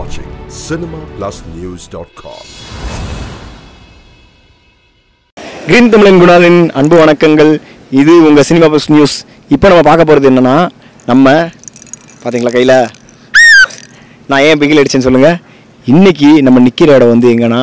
watching cinemaplusnews.com. Green தமிழன் குணாலின் அன்பு வணக்கங்கள் இது உங்கள் சினிமா பஸ் நியூஸ் இப்போ நம்ம பார்க்க போகிறது என்னென்னா நம்ம பார்த்தீங்களா கையில் நான் ஏன் பிகில் அடிச்சேன்னு சொல்லுங்கள் இன்னைக்கு நம்ம நிற்கிற இடம் வந்து எங்கன்னா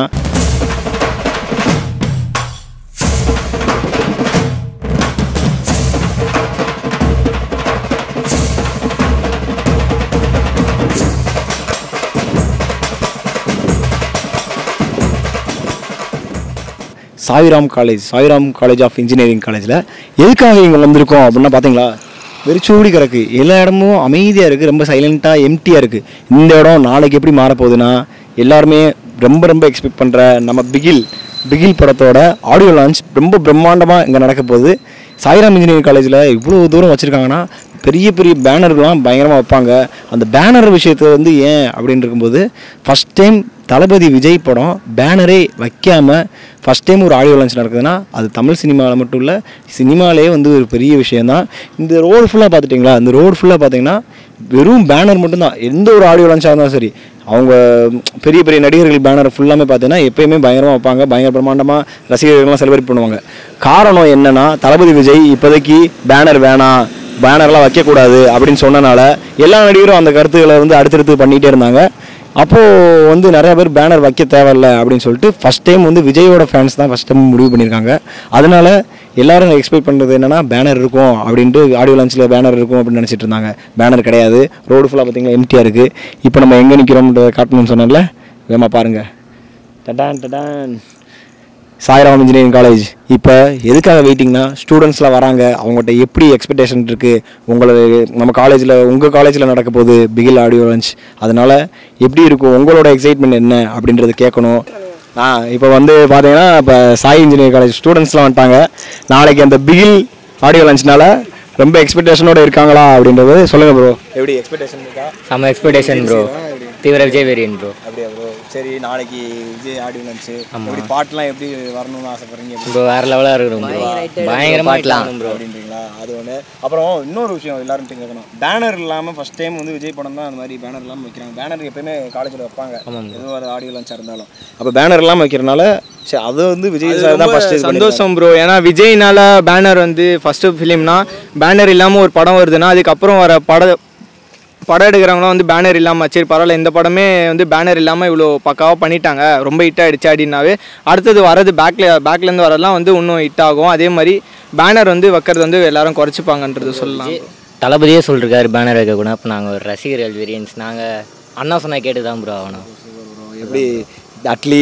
Sairam college Sairam college of engineering காலேஜில் எதுக்காக இங்கே வந்திருக்கோம் அப்படின்னா பார்த்தீங்களா வெறிச்சூடி கிடக்கு எல்லா இடமும் அமைதியாக இருக்குது ரொம்ப சைலண்ட்டாக எம்டியாக இருக்குது இந்த இடம் நாளைக்கு எப்படி மாறப்போகுதுன்னா எல்லாருமே ரொம்ப ரொம்ப எக்ஸ்பெக்ட் பண்ணுற நம்ம பிகில் பிகில் படத்தோட ஆடியோ லான்ச் ரொம்ப பிரம்மாண்டமாக இங்கே நடக்க போகுது சாய்ராம் இன்ஜினியரிங் காலேஜில் இவ்வளோ தூரம் வச்சுருக்காங்கன்னா பெரிய பெரிய பேனர்லாம் பயங்கரமாக வைப்பாங்க அந்த பேனர் விஷயத்தை வந்து ஏன் அப்படின்னு இருக்கும்போது ஃபஸ்ட் டைம் தளபதி விஜய் படம் பேனரே வைக்காமல் ஃபஸ்ட் டைம் ஒரு ஆடியோ லான்ச் நடக்குதுன்னா அது தமிழ் சினிமாவில் மட்டும் இல்லை சினிமாலே வந்து ஒரு பெரிய விஷயந்தான் இந்த ரோடு ஃபுல்லாக பார்த்துட்டிங்களா இந்த ரோடு ஃபுல்லாக பார்த்தீங்கன்னா வெறும் பேனர் மட்டும்தான் எந்த ஒரு ஆடியோ லான்ச்சாக இருந்தாலும் சரி அவங்க பெரிய பெரிய நடிகர்கள் பேனர் ஃபுல்லாமே பார்த்தீங்கன்னா எப்பயுமே பயங்கரமாக வைப்பாங்க பயங்கர பிரம்மாண்டமாக ரசிகர்கள்லாம் செலிப்ரேட் பண்ணுவாங்க காரணம் என்னன்னா தளபதி விஜய் இப்போதைக்கு பேனர் வேணாம் பேனர்லாம் வைக்கக்கூடாது அப்படின்னு சொன்னனால எல்லா நடிகரும் அந்த கருத்துக்களை வந்து அடுத்தடுத்து பண்ணிகிட்டே இருந்தாங்க அப்போது வந்து நிறைய பேர் பேனர் வைக்க தேவையில்ல அப்படின்னு சொல்லிட்டு ஃபஸ்ட் டைம் வந்து விஜயோட ஃபேன்ஸ் தான் ஃபஸ்ட் டைம் முடிவு பண்ணியிருக்காங்க அதனால எல்லாரும் எக்ஸ்பெக்ட் பண்ணுறது என்னன்னா பேனர் இருக்கும் அப்படின்ட்டு ஆடியோ லான்ச்சில் பேனர் இருக்கும் அப்படின்னு நினச்சிட்டு இருந்தாங்க பேனர் கிடையாது ரோடு ஃபுல்லாக பார்த்தீங்கன்னா எம்டியாக இருக்குது இப்போ நம்ம எங்கே நிற்கிறோம்ன்றத காட்டணும்னு சொன்னேன்ல வேமா பாருங்கள் டடான் டடான் சாய்ராம் இன்ஜினியரிங் காலேஜ் இப்போ எதுக்காக வெயிட்டிங்னா ஸ்டூடெண்ட்ஸ்லாம் வராங்க அவங்கள்ட்ட எப்படி எக்ஸ்பெக்டேஷன் இருக்குது உங்களை நம்ம காலேஜில் உங்கள் காலேஜில் நடக்க போகுது பிகில் ஆடியோ லான்ச் அதனால் எப்படி இருக்கும் உங்களோட எக்ஸைட்மெண்ட் என்ன அப்படின்றத கேட்கணும் ஆ இப்போ வந்து பார்த்தீங்கன்னா இப்போ சாய் இன்ஜினியரிங் காலேஜ் ஸ்டூடெண்ட்ஸ்லாம் வந்துட்டாங்க நாளைக்கு அந்த பிகில் ஆடியோ லான்ச்னால ரொம்ப எக்ஸ்பெக்டேஷனோட இருக்காங்களா அப்படின்றது சொல்லுங்கள் ப்ரோ எப்படி எக்ஸ்பெக்டேஷன் இருக்கா செம்ம எக்ஸ்பெக்டேஷன் ப்ரோ தீவிர விஜய் வேரியன் ப்ரோ அப்படியா ப்ரோ சரி நாளைக்கு விஜய் ஆடியோ லான்ச் எப்படி பாட்டுலாம் எப்படி வரணும்னு ஆசைப்படுறீங்க ப்ரோ வேற லெவலாக இருக்கும் ப்ரோ பயங்கரமாக பாட்டலாம் ப்ரோ அப்படின்றீங்களா அது ஒன்று அப்புறம் இன்னொரு விஷயம் எல்லாரும் கேட்கணும் பேனர் இல்லாமல் ஃபர்ஸ்ட் டைம் வந்து விஜய் படம் தான் அந்த மாதிரி பேனர் இல்லாமல் வைக்கிறாங்க பேனர் எப்பயுமே காலேஜில் வைப்பாங்க எதுவும் ஒரு ஆடியோ லான்ச்சாக இருந்தாலும் அப்போ பேனர் இல்லாமல் வைக்கிறனால சரி அது வந்து விஜய் சார் தான் ஃபர்ஸ்ட் சந்தோஷம் ப்ரோ ஏன்னா விஜய்னால பேனர் வந்து ஃபர்ஸ்ட் ஃபிலிம்னா பேனர் இல்லாமல் ஒரு படம் வருதுன்னா அதுக்கப்புறம் வர பட படம் எடுக்கிறவங்களாம் வந்து பேனர் இல்லாமல் சரி பரவாயில்ல இந்த படமே வந்து பேனர் இல்லாமல் இவ்வளோ பக்காவாக பண்ணிட்டாங்க ரொம்ப ஹிட் ஆகிடுச்சு அப்படின்னாவே அடுத்தது வரது பேக்கில் பேக்லேருந்து வரதெல்லாம் வந்து இன்னும் ஹிட் ஆகும் அதே மாதிரி பேனர் வந்து வைக்கிறது வந்து எல்லாரும் குறைச்சிப்பாங்கன்றது சொல்லலாம் தளபதியே சொல்லிருக்காரு பேனர் வைக்கக்கூடாது அப்போ நாங்கள் ஒரு ரசிகர்கள் வேரியன்ஸ் நாங்கள் அண்ணா சொன்னா கேட்டு தான் ப்ரோ ஆகணும் எப்படி அட்லி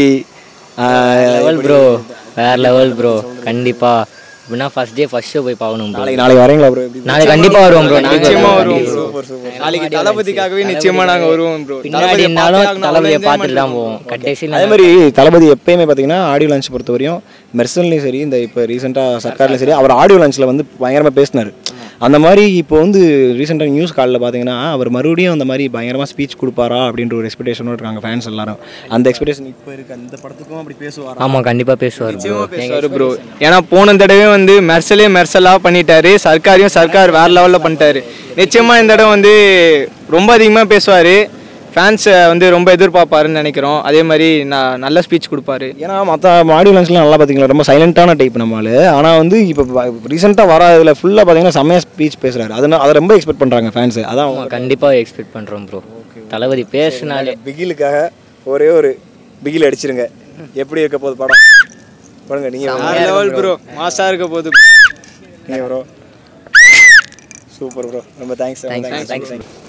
லெவல் ப்ரோ வேற லெவல் ப்ரோ கண்டிப்பாக இப்படின்னா ஃபர்ஸ்ட் டே ஃபர்ஸ்ட் ஷோ போய் பார்க்கணும் ப்ரோ நாளைக்கு நாளைக்கு வரீங்களா ப்ரோ எப்படி நாளைக்கு கண்டிப்பாக வருவோம் ப்ரோ நிச்சயமா வருவோம் ப்ரோ நாளைக்கு தளபதிக்காகவே நிச்சயமா நாங்கள் வருவோம் ப்ரோ பின்னாடி இருந்தாலும் தளபதியை பார்த்துட்டு தான் போவோம் கடைசியில் அதே மாதிரி தளபதி எப்பயுமே பார்த்தீங்கன்னா ஆடியோ லான்ச் பொறுத்த வரையும் மெர்சன்லையும் சரி இந்த இப்போ ரீசெண்டாக சர்க்கார்லையும் சரி அவர் ஆடியோ லான்ச்சில் வந்து பயங்கரமாக பேசினார் அந்த மாதிரி இப்போ வந்து ரீசெண்டாக நியூஸ் காலில் பார்த்தீங்கன்னா அவர் மறுபடியும் அந்த மாதிரி பயங்கரமாக ஸ்பீச் கொடுப்பாரா அப்படின்ற ஒரு எக்ஸ்பெக்டேஷனோட இருக்காங்க ஃபேன்ஸ் எல்லாரும் அந்த எக்ஸ்பெக்டேஷன் இப்போ இருக்கு அந்த படத்துக்கும் அப்படி பேசுவாரா ஆமாம் கண்டிப்பாக பேசுவார் ப்ரோ பேசுவார் ப்ரோ ஏன்னா போன தடவை வந்து மெர்சலே மெர்சலாக பண்ணிட்டாரு சர்க்காரையும் சர்க்கார் வேற லெவலில் பண்ணிட்டாரு நிச்சயமாக இந்த இடம் வந்து ரொம்ப அதிகமாக பேசுவார் ஃபேன்ஸை வந்து ரொம்ப எதிர்பார்ப்பாருன்னு நினைக்கிறோம் அதே மாதிரி நான் நல்ல ஸ்பீச் கொடுப்பாரு ஏன்னா மற்ற ஆடியோ லான்ச்லாம் நல்லா பார்த்தீங்களா ரொம்ப சைலண்ட்டான டைப் நம்மளால ஆனால் வந்து இப்போ ரீசெண்டாக வர இதில் ஃபுல்லாக பார்த்தீங்கன்னா செம்மையாக ஸ்பீச் பேசுகிறாரு அதனால் அதை ரொம்ப எக்ஸ்பெக்ட் பண்ணுறாங்க ஃபேன்ஸ் அதான் அவங்க கண்டிப்பாக எக்ஸ்பெக்ட் பண்ணுறோம் ப்ரோ தளபதி பேசினாலே பிகிலுக்காக ஒரே ஒரு பிகில் அடிச்சிருங்க எப்படி இருக்க போகுது படம் பாருங்க நீங்கள் வேற லெவல் ப்ரோ மாசாக இருக்க போது நீங்கள் ப்ரோ சூப்பர் ப்ரோ ரொம்ப தேங்க்ஸ் Thanks, thanks.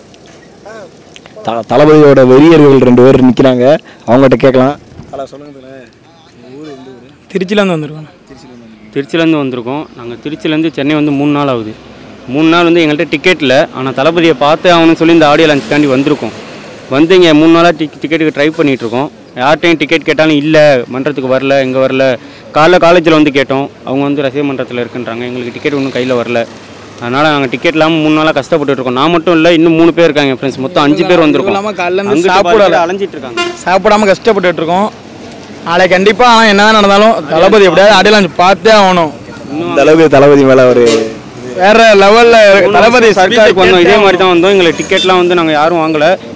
த தளபதியோட வெறியர்கள் ரெண்டு பேர் நிற்கிறாங்க அவங்ககிட்ட கேட்கலாம் தலை சொல்லுங்க திருச்சியிலேருந்து வந்திருக்கோம் திருச்சிலேருந்து வந்திருக்கோம் நாங்கள் திருச்சிலேருந்து சென்னை வந்து மூணு நாள் ஆகுது மூணு நாள் வந்து எங்கள்கிட்ட டிக்கெட் இல்லை ஆனால் தளபதியை பார்த்து அவனு சொல்லி இந்த ஆடியோ லான்ச்சுக்காண்டி வந்திருக்கோம் வந்து இங்கே மூணு நாளாக டிக் டிக்கெட்டுக்கு ட்ரை பண்ணிகிட்ருக்கோம் யார்கிட்டையும் டிக்கெட் கேட்டாலும் இல்லை மன்றத்துக்கு வரல இங்கே வரல காலைல காலேஜில் வந்து கேட்டோம் அவங்க வந்து ரசிக மன்றத்தில் இருக்குன்றாங்க எங்களுக்கு டிக்கெட் ஒன்றும் கையில் வரல அதனால் நாங்கள் டிக்கெட் இல்லாமல் மூணு நாளாக கஷ்டப்பட்டுட்டு இருக்கோம் நான் மட்டும் இல்லை இன்னும் மூணு பேர் இருக்காங்க என் ஃப்ரெண்ட்ஸ் மொத்தம் அஞ்சு பேர் வந்திருக்கோம் இல்லாம காலைல இருந்து அங்கிட்டு சாப்பிடல. பாதி பேர் அலைஞ்சிட்டு இருக்காங்க சாப்பிடாம கஷ்டப்பட்டுட்டு இருக்கோம் நாளைக்கு கண்டிப்பாக ஆனால் என்ன நடந்தாலும் தளபதி எப்படியாவது அடையலாம் பார்த்தே ஆகணும் இந்த அளவுக்கு தளபதி மேலே ஒரு வேற லெவலில் தளபதி சர்க்காருக்கு வந்தோம் இதே மாதிரி தான் வந்தோம் எங்களுக்கு டிக்கெட்லாம் வந்து நாங்கள் யாரும் வாங்கல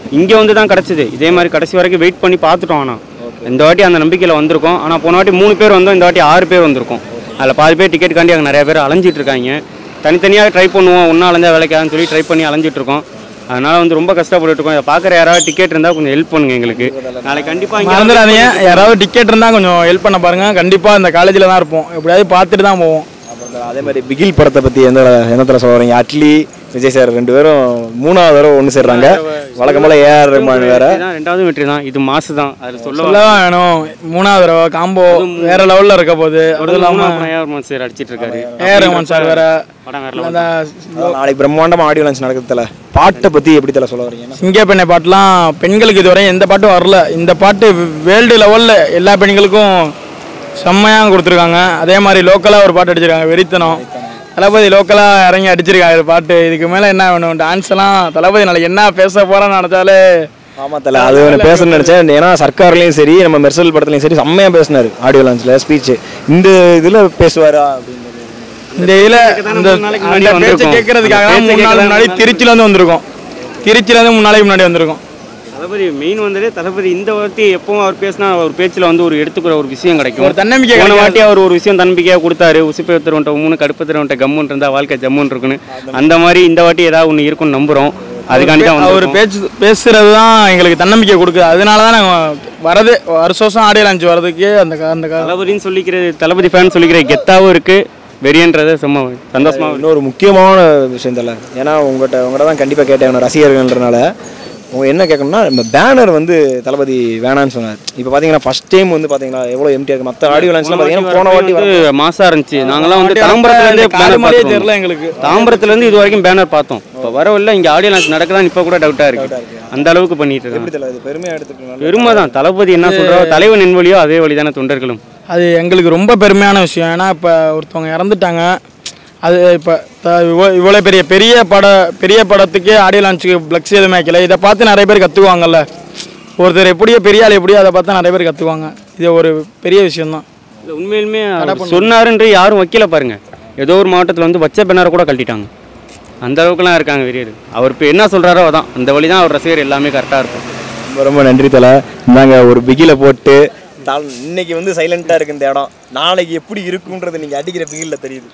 இங்கே வந்து தான் கிடச்சிது இதே மாதிரி கடைசி வரைக்கும் வெயிட் பண்ணி பார்த்துட்டோம் ஆனால் இந்த வாட்டி அந்த நம்பிக்கையில் வந்திருக்கோம் ஆனால் போன வாட்டி மூணு பேர் வந்தோம் இந்த வாட்டி ஆறு பேர் வந்திருக்கோம் அதில் பாதி பேர் டிக்கெட் காண்டி அங்கே நிறைய பேர் அலைஞ்சிட்டு இருக்காங்க தனித்தனியாக ட்ரை பண்ணுவோம் ஒன்றா அலைஞ்சா வேலைக்காதுன்னு சொல்லி ட்ரை பண்ணி அலைஞ்சிட்டு இருக்கோம் அதனால் வந்து ரொம்ப கஷ்டப்பட்டுட்டு இருக்கோம் இதை பார்க்குற யாராவது டிக்கெட் இருந்தால் கொஞ்சம் ஹெல்ப் பண்ணுங்க எங்களுக்கு நாளைக்கு கண்டிப்பாக இங்கே மறந்துடாதீங்க யாராவது டிக்கெட் இருந்தால் கொஞ்சம் ஹெல்ப் பண்ண பாருங்க கண்டிப்பாக இந்த காலேஜில் தான் இருப்போம் எப்படியாவது பார்த்துட்டு தான் போவோம் அப்புறம் அதே மாதிரி பிகில் படத்தை பற்றி எந்த எந்தத்தில் சொல்ல வரீங்க அட்லி விஜய் சார் ரெண்டு பேரும் மூணாவது தடவை ஒன்று சேர்றாங்க வழக்கம்போல ஏஆர் ரஹ்மான் வேற தான் ரெண்டாவது வெற்றி தான் இது மாசு தான் அதில் சொல்ல சொல்லதான் வேணும் மூணாவது தடவை காம்போ வேற லெவலில் இருக்க போகுது அது இல்லாமல் சார் அடிச்சிட்டு இருக்காரு ஏஆர் ரஹ்மான் சார் வேற படம் வேற அந்த நாளைக்கு பிரம்மாண்டமா ஆடியோ லான்ச் நடக்குதுல பாட்டை பற்றி எப்படி தலை சொல்ல வரீங்க சிங்கப்பெண்ணை பாட்டுலாம் பெண்களுக்கு இதுவரை எந்த பாட்டும் வரல இந்த பாட்டு வேர்ல்டு லெவலில் எல்லா பெண்களுக்கும் செம்மையாக கொடுத்துருக்காங்க அதே மாதிரி லோக்கலாக ஒரு பாட்டு அடிச்சிருக்காங்க வெறித்தனம் தளபதி லோக்கலாக இறங்கி அடிச்சிருக்காங்க இது பாட்டு இதுக்கு மேலே என்ன வேணும் டான்ஸ் எல்லாம் தளபதி நாளைக்கு என்ன பேச போகிறான்னு நினச்சாலே ஆமா தல அது ஒன்று பேசணும்னு நினைச்சேன் ஏன்னா சர்க்கார்லயும் சரி நம்ம மெர்சல் படத்துலயும் சரி செம்மையா பேசினாரு ஆடியோ லான்ச்ல ஸ்பீச் இந்த இதுல பேசுவாரா அப்படின்னு இந்த இதில் இந்த மூணு நாளைக்கு அந்த முன்னாடி பேச்சை வந்திருக்கோம். கேட்கறதுக்காக அந்த தான் மூணு நாள் பேச்சை முன்னாடி கேட்கலாம். திருச்சியிலேருந்து வந்திருக்கோம் திருச்சியிலேருந்து மூணு நாளைக்கு முன்னாடி வந்திருக்கோம் தளபதி மெயின் வந்ததே தளபதி இந்த வாட்டி எப்பவும் அவர் பேசினா அவர் பேச்சில் வந்து ஒரு எடுத்துக்கிற ஒரு விஷயம் கிடைக்கும் ஒரு தன்னம்பிக்கை போன கிடைக்காது. வாட்டி அவர் ஒரு விஷயம் தன்னம்பிக்கையாக கொடுத்தாரு உசுப்பேத்தரவன்ட்ட மூணு கடுப்பத்தரவன்ட்ட கம்முன்னு இருந்தா வாழ்க்கை ஜம்முன்னு இருக்குன்னு அந்த மாதிரி இந்த வாட்டி ஏதாவது ஒன்று இருக்கும்னு நம்புறோம் அதுக்காண்டி தான் அவர் வந்திருக்கோம். பேச்சு பேசுறது தான் எங்களுக்கு தன்னம்பிக்கை கொடுக்குது அதனால தான் நாங்கள் வரது வருஷம் வருஷம் ஆடியோ லான்ச் வர்றதுக்கு அந்த கா- அந்த கா- தளபதின்னு சொல்லிக்கிறது தளபதி ஃபேன் சொல்லிக்கிற கெத்தாவும் இருக்கு வெறியன்றது சும்மா சந்தோஷமா இருக்கு. இன்னொரு முக்கியமான விஷயம் தல ஏன்னா உங்கள்கிட்ட உங்கள்கிட்ட தான் கண்டிப்பாக கேட்டேன் ரசிகர்கள்ன்றனால உங்க என்ன கேட்கணும்னா நம்ம பேனர் வந்து தளபதி வேணான்னு சொன்னார் இப்போ பார்த்தீங்கன்னா ஃபர்ஸ்ட் டைம் வந்து பார்த்தீங்கன்னா எவ்வளோ எம்டிஆர் இருக்கு மற்ற ஆடியோ லான்ச்லாம் பார்த்தீங்கன்னா போன வாட்டி வர வந்து மாசா இருந்துச்சு நாங்களாம் வந்து வாட்டி தாம்பரத்துல இருந்தே வரப்ப காடு பேனர் மாதிரியே பார்த்தோம் தெரியல எங்களுக்கு. தாம்பரத்துல இருந்து இது வரைக்கும் பேனர் பார்த்தோம் இப்போ வரவில்லை இங்க ஆடியோ லான்ச் நடக்குதான்னு இப்போ கூட டவுட்டா இருக்கு அந்த அளவுக்கு பண்ணிட்டு எப்படி இருக்காங்க தல இது பெருமையாக எடுத்துக்கலாம் பெருமை தான் தளபதி என்ன சொல்றாரோ தலைவன் என் வழியோ அதே வழிதானே தொண்டர்களும் அது எங்களுக்கு ரொம்ப பெருமையான விஷயம் ஏன்னா இப்போ ஒருத்தவங்க இறந்துட்டாங்க அது இப்போ இவ்வளோ பெரிய பெரிய பட பெரிய படத்துக்கு ஆடியோ லான்ச்சுக்கு ஃப்ளெக்ஸ் எதுவுமே வைக்கல இதை பார்த்து நிறைய பேர் கற்றுக்குவாங்கல்ல ஒருத்தர் எப்படியோ பெரிய ஆள் எப்படியோ அதை பார்த்து நிறைய பேர் கற்றுக்குவாங்க இது ஒரு பெரிய விஷயம்தான் இல்ல, உண்மையிலுமே அவர் சொன்னாருன்ற யாரும் வைக்கல பாருங்க ஏதோ ஒரு மாவட்டத்தில் வந்து வச்ச பேனரை கூட கழட்டிட்டாங்க அந்த அளவுக்குலாம் இருக்காங்க வெறியர் அவர் இப்போ என்ன சொல்றாரோ அதான் அந்த வழி தான் அவர் ரசிகர் எல்லாமே கரெக்டாக இருக்கும் ரொம்ப ரொம்ப நன்றி தல இந்தாங்க ஒரு பிகில போட்டு தாள் இன்னைக்கு வந்து சைலண்டா இருக்கு இந்த இடம் நாளைக்கு எப்படி இருக்குன்றது நீங்க அடிக்கிற பிகில்ல தெரியுது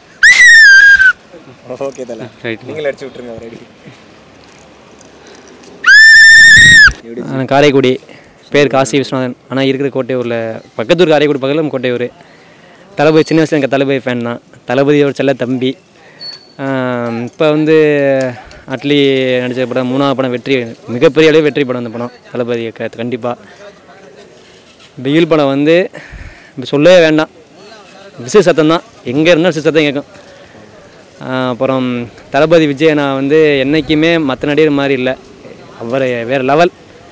ஓகே தல ரைட் நீங்களே அடிச்சு விட்டுருங்க ரெடி நான் காரைக்குடி பேர் காசி விஸ்வநாதன் ஆனால் இருக்கிற கோட்டையூரில் பக்கத்தூர் காரைக்குடி பக்கத்தில் கோட்டையூர் தளபதி சின்ன வயசுல எனக்கு தளபதி ஃபேன் தான் தளபதியோட செல்ல தம்பி இப்போ வந்து அட்லி நடித்த படம் மூணாவது படம் வெற்றி மிகப்பெரிய அளவு வெற்றி படம் அந்த படம் தளபதி க- கண்டிப்பாக பிகில் படம் வந்து இப்போ சொல்லவே வேண்டாம் விசை சத்தம் தான் எங்கே இருந்தாலும் விசை சத்தம் கேட்கும் ஆஹ் அப்புறம் தளபதி விஜய் நான் வந்து என்றைக்குமே மற்ற நடிகர் மாதிரி இல்லை அவர் வேறு லெவல்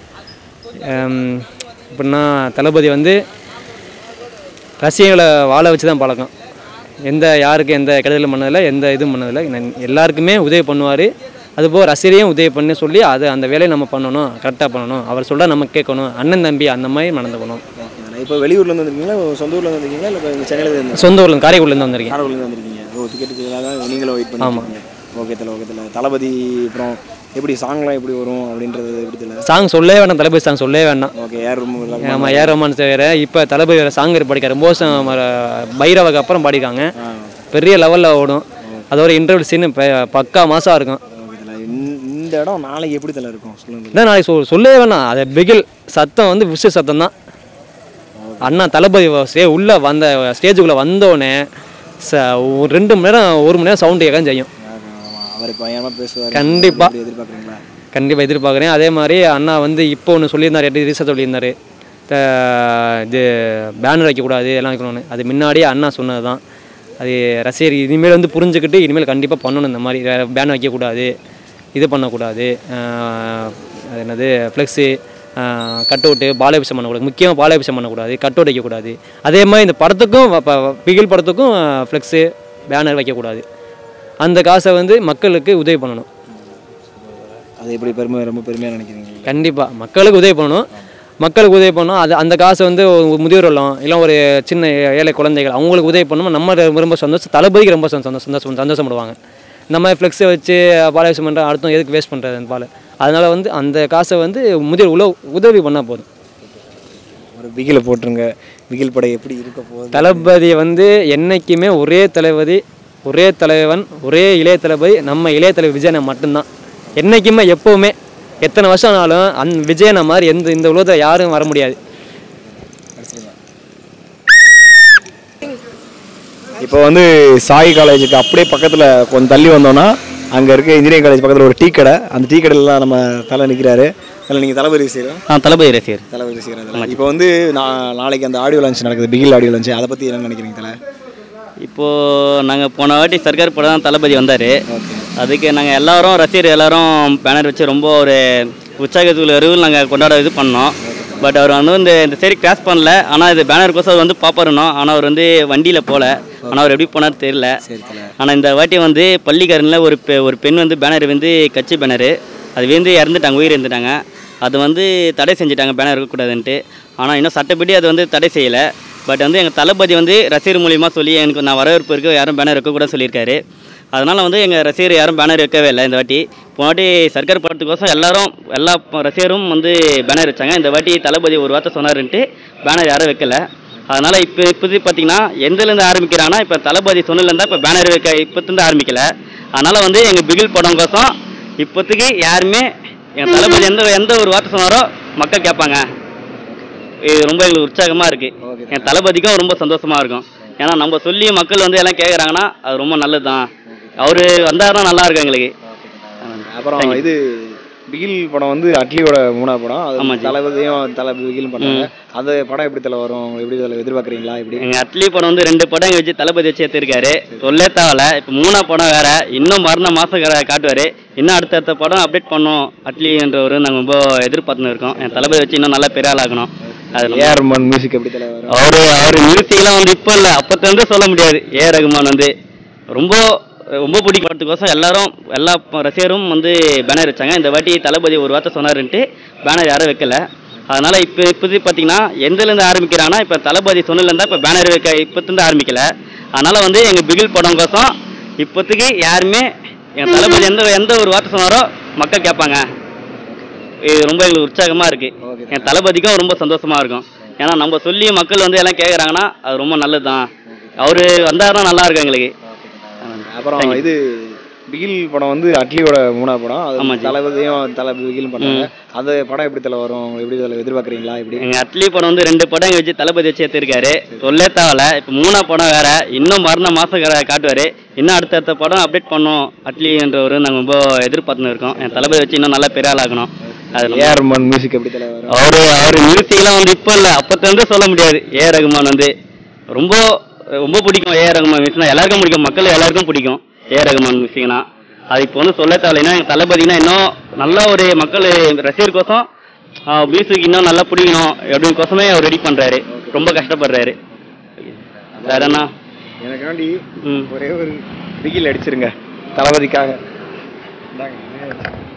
எப்படின்னா தளபதி வந்து ரசிகர்களை வாழ வச்சு தான் பழக்கம் எந்த யாருக்கு எந்த கெடுதலும் பண்ணதில்லை எந்த இதுவும் பண்ணதில்லை நன்- எல்லாருக்குமே உதவி பண்ணுவார் அதுபோக ரசிகரையும் உதவி பண்ணி சொல்லி அது அந்த வேலையை நம்ம பண்ணணும் கரெக்டாக பண்ணணும் அவர் சொல்ல நம்ம கேட்கணும் அண்ணன் தம்பி அந்த மாதிரி நடந்துக்கணும் இப்போ வெளியூர்ல இருந்து வந்திருக்கீங்களா சொந்த ஊர்ல இருந்து வந்திருக்கீங்களா இல்லை இப்போ சென்னையில இருந்து சொந்த ஊரில் காரைக்குடிலேருந்து வந்திருக்கேன் காரக்குடில இருந்து வந்திருக்கீங்க ஓ டிக்கெட்டுக்காக நீங்களும் வெயிட் பண்ணிருக்கீங்க ஓகே தல ஓகே தல தளபதி அப்புறம் எப்படி சாங்லாம் எப்படி வரும் அப்படின்றது எப்படி தெரியல சாங் சொல்லவே வேண்டாம் தளபதி சாங் சொல்லவே வேண்டாம் ஓகே யார் ரொம்ப ஆமாம் ஏ ரோமான் வேறு இப்போ தளபதி வேறு சாங் படிக்க ரொம்ப வருஷம் மர- பைரவக்கு அப்புறம் பாடிக்காங்க பெரிய லெவலில் ஓடும் அதோட இன்டர்வல் சீன் பக்கா மாசாக இருக்கும் ஓகே தல இந்த இடம் நாளைக்கு எப்படி தல இருக்கும் சொல்லுங்க இதான் நாளைக்கு சொல் சொல்லவே வேணாம் அது பிகில் சத்தம் வந்து விஷ சத்தம் தான் அண்ணா தளபதி ஸ்டே உள்ளே வந்த ஸ்டேஜுக்குள்ளே வந்தோடனே ச ஒரு ரெண்டு மணி நேரம் ஒரு மணி நேரம் சவுண்டு கேட்க செய்யும் அவர் பயங்கரமா பேசுவார் கண்டிப்பா. எப்படி எதிர்பார்க்குறீங்களா கண்டிப்பாக எதிர்பார்க்குறேன் அதே மாதிரி அண்ணா வந்து இப்போ ஒன்று சொல்லியிருந்தார் எப்படி ரீசெண்ட் சொல்லியிருந்தார் த- இது பேனர் வைக்கக்கூடாது எல்லாம் வைக்கணும்னு அது முன்னாடியே அண்ணா சொன்னது தான் அது ரசிகர் இனிமேல் வந்து புரிஞ்சுக்கிட்டு இனிமேல் கண்டிப்பாக பண்ணணும் இந்த மாதிரி பேனர் வைக்கக்கூடாது இது பண்ணக்கூடாது ஆஹ் அது என்னது ஃப்ளெக்ஸு கட் அவுட்டு பாலாபிஷம் பண்ணக்கூடாது முக்கியமாக பாலாபிஷம் பண்ணக்கூடாது கட் அவுட் வைக்கக்கூடாது அதே மாதிரி இந்த படத்துக்கும் இப்போ பிகில் படத்துக்கும் ஃப்ளெக்ஸு பேனர் வைக்கக்கூடாது அந்த காசை வந்து மக்களுக்கு உதவி பண்ணணும் அது எப்படி பெருமை ரொம்ப பெருமையாக நினைக்கிறீங்க கண்டிப்பாக மக்களுக்கு உதவி பண்ணணும் மக்களுக்கு உதவி பண்ணணும் அது அந்த காசை வந்து ஒரு முதியோர் இல்லம் இல்லை ஒரு சின்ன ஏழை குழந்தைகள் அவங்களுக்கு உதவி பண்ணணும் நம்ம ரொம்ப- ரொம்ப சந்தோஷம் தளபதிக்கு ரொம்ப சந்தோஷம் சந்தோஷம் சந்தோஷப்படுவாங்க இந்த மாதிரி ஃப்ளெக்ஸை வச்சு பாலாபிஷம் பண்ணுற அடுத்தவங்க எதுக்கு வேஸ்ட் பண்ணுறது அந்த பால் அதனால் வந்து அந்த காசை வந்து முதல் உல உதவி பண்ணால் போதும் ஒரு பிகில போட்டுருங்க பிகில் படை எப்படி இருக்க போகுது தளபதி வந்து என்னைக்குமே ஒரே தளபதி ஒரே தலைவன் ஒரே இளைய தளபதி நம்ம இளைய தலைவர் விஜயனை மட்டும்தான் என்னைக்குமே எப்போவுமே எத்தனை வருஷம் ஆனாலும் அந் விஜயனை மாதிரி எந்த இந்த உலகத்தில் யாரும் வர முடியாது இப்போ வந்து சாய் காலேஜுக்கு அப்படியே பக்கத்தில் கொஞ்சம் தள்ளி வந்தோம்னா அங்கே இருக்க இன்ஜினியரிங் காலேஜ் பக்கத்தில் ஒரு டீ கடை அந்த டீ கடையிலலாம் நம்ம தலை நிற்கிறாரு அதில் நீங்கள் தளபதி ரசிகரா ஆ தளபதி ரசிகர் தளபதி ரசிகரா இப்போ வந்து நான் நாளைக்கு அந்த ஆடியோ லான்ச் நடக்குது பிகில் ஆடியோ லான்ச் அதை பற்றி என்ன நினைக்கிறீங்க தலை இப்போது நாங்கள் போன வாட்டி சர்க்கார் படம் தான் தளபதி வந்தார் அதுக்கு நாங்கள் எல்லாரும் ரசிகர் எல்லாரும் பேனர் வச்சு ரொம்ப ஒரு உற்சாகத்துக்குள்ள அறிவில் நாங்கள் கொண்டாட இது பண்ணோம் பட் அவர் வந்து இந்த இந்த சரி கிராஸ் பண்ணல ஆனால் இது பேனருக்கோசம் அவர் வந்து பார்ப்பாருனோம் ஆனால் அவர் வந்து வண்டியில் போகல ஆனால் அவர் எப்படி போனார் தெரியல ஆனால் இந்த வாட்டி வந்து பள்ளிக்காரனில் ஒரு பெ ஒரு பெண் வந்து பேனர் வந்து கட்சி பேனரு அது வந்து இறந்துட்டாங்க உயிர் இறந்துட்டாங்க அது வந்து தடை செஞ்சுட்டாங்க பேனர் இருக்கக்கூடாதுன்ட்டு ஆனால் இன்னும் சட்டப்படி அது வந்து தடை செய்யலை பட் வந்து எங்கள் தளபதி வந்து ரசிகர் மூலியமா சொல்லி எனக்கு நான் வரவேற்பு இருக்கு யாரும் பேனர் வைக்கக்கூடாது சொல்லியிருக்காரு அதனால் வந்து எங்கள் ரசிகர் யாரும் பேனர் வைக்கவே இல்லை இந்த வாட்டி போன வாட்டி சர்க்கார் படத்துக்கோசம் எல்லாரும் எல்லா ப- ரசிகரும் வந்து பேனர் வச்சாங்க இந்த வாட்டி தளபதி ஒரு வார்த்தை சொன்னாருன்ட்டு பேனர் யாரும் வைக்கல அதனால் இப்போ இப்போது பார்த்தீங்கன்னா எந்தலேருந்து ஆரம்பிக்கிறாங்கன்னா இப்போ தளபதி சொன்னதுலேருந்தா இப்போ பேனர் வைக்க இப்போத்துலேருந்து ஆரம்பிக்கல அதனால் வந்து எங்கள் பிகில் படம் கோசம் இப்போதைக்கு யாருமே எங்கள் தளபதி எந்த எந்த ஒரு வார்த்தை சொன்னாரோ மக்கள் கேட்பாங்க இது ரொம்ப எங்களுக்கு உற்சாகமாக இருக்குது என் தளபதிக்கும் ரொம்ப சந்தோஷமாக இருக்கும் ஏன்னா நம்ம சொல்லி மக்கள் வந்து எல்லாம் கேட்குறாங்கன்னா அது ரொம்ப நல்லது தான் அவர் வந்தாருன்னா நல்லா இருக்கும் எங்களுக்கு அப்புறம் இது பிகில் படம் வந்து அட்லியோட மூணாவது படம் அது ஆமா ஜி. தளபதியும் தலை பிகிலும் பண்ணாங்க அந்த படம் எப்படி தலை வரும் எப்படி தலை எதிர்பார்க்குறீங்களா எப்படி எங்கள் அட்லி படம் வந்து ரெண்டு படம் இங்க வச்சு தளபதி வச்சு எடுத்திருக்காரு சொல்லே தேவையில்ல இப்போ மூணா படம் வேற இன்னும் மறுநாள் மாதம் காட்டுவார் இன்னும் அடுத்தடுத்த படம் அப்டேட் பண்ணோம் அட்லின்றவர் நாங்கள் ரொம்ப எதிர்பார்த்துன்னு இருக்கோம் என் தளபதி வச்சு இன்னும் நல்லா பெரிய ஆளாகணும் அது ரொம்ப- ஏஆர் ரஹ்மான் மியூசிக் எப்படி தலை வரும் அவரு அவர் மியூசிக்லாம் வந்து இப்போ இல்லை அப்போத்தேருந்து சொல்ல முடியாது ஏ ரகுமான் வந்து ரொம்ப ரொம்ப பிடிக்கும் படத்துக்கோசம் எல்லாரும் எல்லா ப- ரசிகரும் வந்து பேனர் வச்சாங்க இந்த வாட்டி தளபதி ஒரு வார்த்தை சொன்னாருன்ட்டு பேனர் யாரும் வைக்கல அதனால இப்போ இப்போது பார்த்தீங்கன்னா எந்தலேருந்து ஆரம்பிக்கிறாங்கன்னா இப்போ தளபதி சொன்னதுலேருந்தா இப்போ பேனர் வைக்க இப்போத்துலேருந்து ஆரம்பிக்கல அதனால வந்து எங்கள் பிகில் படம் கோசம் இப்போதைக்கு யாருமே எங்கள் தளபதி எந்த எந்த ஒரு வார்த்தை சொன்னாரோ மக்கள் கேட்பாங்க இது ரொம்ப எங்களுக்கு உற்சாகமாக இருக்குது என் தளபதிக்கும் ரொம்ப சந்தோஷமாக இருக்கும் ஏன்னா நம்ம சொல்லி மக்கள் வந்து எல்லாம் கேட்குறாங்கன்னா அது ரொம்ப நல்லது தான் அவர் வந்தாருன்னா நல்லா இருக்கும் எங்களுக்கு அப்புறம் இது பிகில் படம் வந்து அட்லியோட மூணாவது படம் அது ஆமா ஜி. தளபதியும் தலை பிகிலும் பண்ணாங்க அந்த படம் எப்படி தலை வரும் எப்படி தலை எதிர்பார்க்குறீங்களா எப்படி எங்கள் அட்லி படம் வந்து ரெண்டு படம் இங்க வச்சு தளபதி வச்சு எடுத்திருக்காரு சொல்லே தேவையில்ல இப்போ மூணா படம் வேற இன்னும் மறுநாள் மாதம் காட்டுவார் இன்னும் அடுத்தடுத்த படம் அப்டேட் பண்ணோம் அட்லின்றவர் நாங்கள் ரொம்ப எதிர்பார்த்துன்னு இருக்கோம் என் தளபதி வச்சு இன்னும் நல்லா பெரிய ஆளாகணும் அது ரொம்ப- ஏஆர் ரஹ்மான் மியூசிக் எப்படி தலை வரும் அவரு அவர் மியூசிக்லாம் வந்து இப்போ இல்லை அப்போத்தேருந்து சொல்ல முடியாது ஏ ரகுமான் வந்து ரொம்ப ரொம்ப பிடிக்கும் ஏ ரகுமான் மியூசிக்னா எல்லாருக்கும் பிடிக்கும் மக்கள் எல்லாருக்கும் பிடிக்கும் ஏ ரகுமான் மியூசிக்னா அது இப்போ வந்து சொல்ல தேவையில்லைன்னா எங்கள் தளபதினா இன்னும் நல்ல ஒரு மக்கள் ரசிகருக்கோசம் மியூசிக் இன்னும் நல்லா பிடிக்கணும் அப்படின்னு கோசமே அவர் ரெடி பண்ணுறாரு ரொம்ப கஷ்டப்படுறாரு வேற என்ன எனக்காண்டி ம் ஒரே ஒரு பிகில் அடிச்சிருங்க தளபதிக்காக இந்தாங்க.